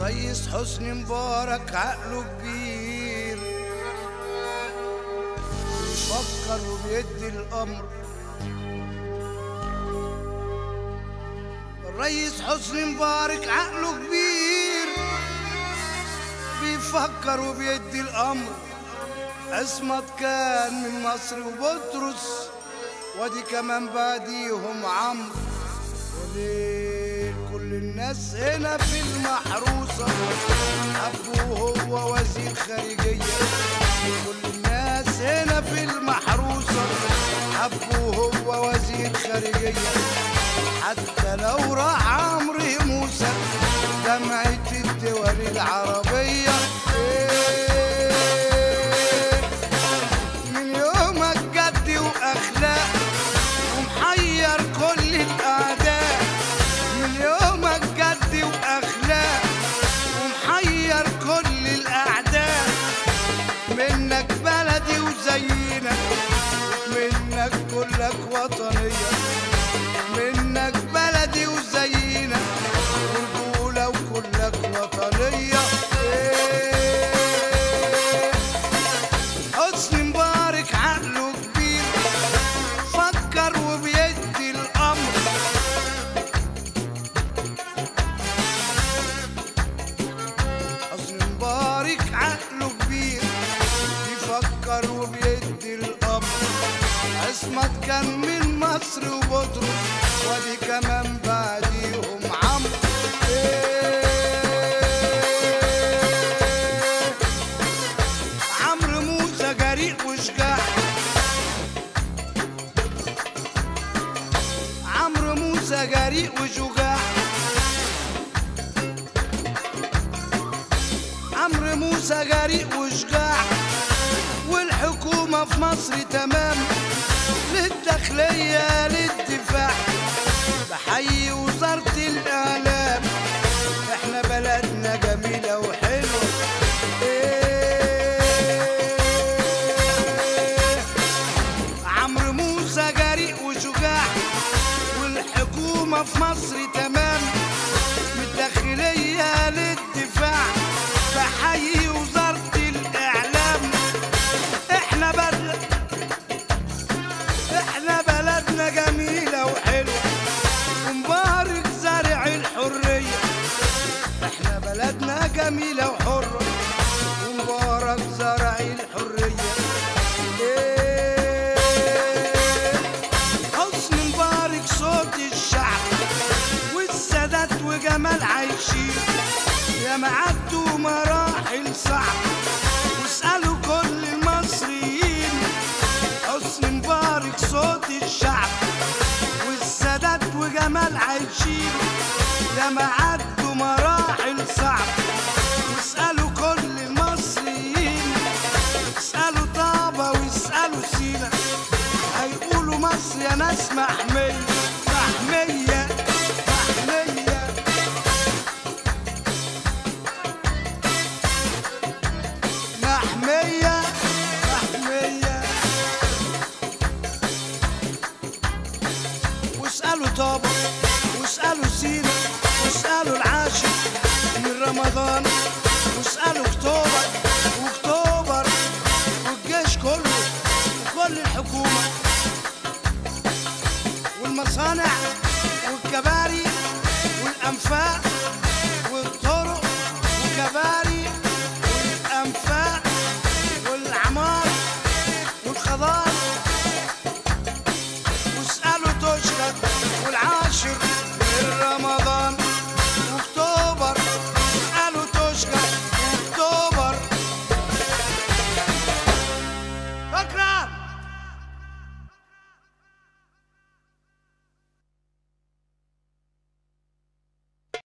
رئيس حسني مبارك عقله كبير بيفكر وبيدي الامر الرئيس حسني مبارك عقله كبير بيفكر وبيدي الامر عصمت كان من مصر وبطرس وادي كمان بعديهم عمرو وليه كل الناس هنا في المحروسة حبوه هو وزير خارجية كل الناس هنا في المحروسة حبوه هو وزير خارجية حتى لو راح عمرو موسى جمعية الدول العربية إيه من يومك جد واخلاق ومحير كل الاعداء من يومك جد واخلاق ومحير كل الاعداء منك بلدي وزينا منك كلك وطنيه منك بلدي وزينا ورجوله وكلك وطنيه إيه حسني مبارك عقله كبير فكر وبيدي الامر حسني مبارك عقله كبير بيفكر وبيدي الامر عصمت كان من مصر وبطرس وادي كمان بعديهم عمرو إيه عمرو موسى جريء وشجاع عمرو موسى جريء وشجاع عمرو موسى جريء وشجاع والحكومة في مصر تمام للداخلية للدفاع بحيي وزارة الإعلام احنا بلدنا جميلة وحلوة إيه عمرو موسى جريء وشجاع والحكومة في مصر تمام من الداخلية للدفاع بحيي وزارة الإعلام احنا بلد احنا بلدنا جميلة وحلوة ومبارك زارع الحرية احنا بلدنا جميلة وحرة ومبارك زارع الحرية إيه حسن مبارك صوت الشعب والسادات وجمال عايشين يا معدوا مراحل صعب واسألوا كل المصريين حسن مبارك صوت الشعب والسادات وجمال عايشين يا معدوا مراحل صعب واسألوا كل المصريين اسألوا طابة واسألوا سينا هيقولوا مصر يا ناس محمية محمية محمية محمية محمية واسألوا طابة واسألوا سينا واسألوا العاشر من رمضان واسألوا اكتوبر واكتوبر والجيش كله وكل الحكومة والمصانع والكباري والأنفاق